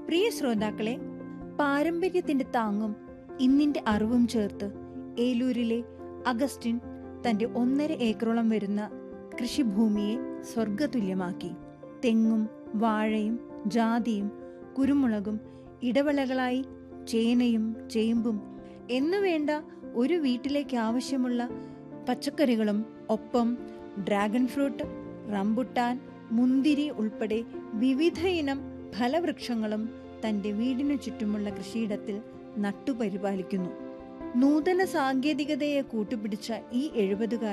പ്രിയ ശ്രോതാക്കളെ പാരമ്പര്യത്തിന്റെ താങ്ങും ഇന്നിന്റെ അറിവും ചേർത്ത് ഏലൂരിലെ അഗസ്റ്റിൻ തന്റെ ഒന്നര ഏക്കറോളം വരുന്ന കൃഷിഭൂമിയെ സ്വർഗതുല്യമാക്കി തെങ്ങും വാഴയും ജാതിയും കുരുമുളകും ഇടവിളകളായി ചേനയും ചേമ്പും എന്നുവേണ്ട ഒരു വീട്ടിലേക്ക് ആവശ്യമുള്ള പച്ചക്കറികളും ഒപ്പം ഡ്രാഗൺ ഫ്രൂട്ട് റംബുട്ടാൻ മുന്തിരി ഉൾപ്പെടെ വിവിധ ഇനം ഫലവൃക്ഷങ്ങളും തന്റെ വീടിനു ചുറ്റുമുള്ള കൃഷിയിടത്തിൽ നട്ടുപരിപാലിക്കുന്നു നൂതന സാങ്കേതികതയെ കൂട്ടുപിടിച്ച ഈ എഴുപതുകാരൻ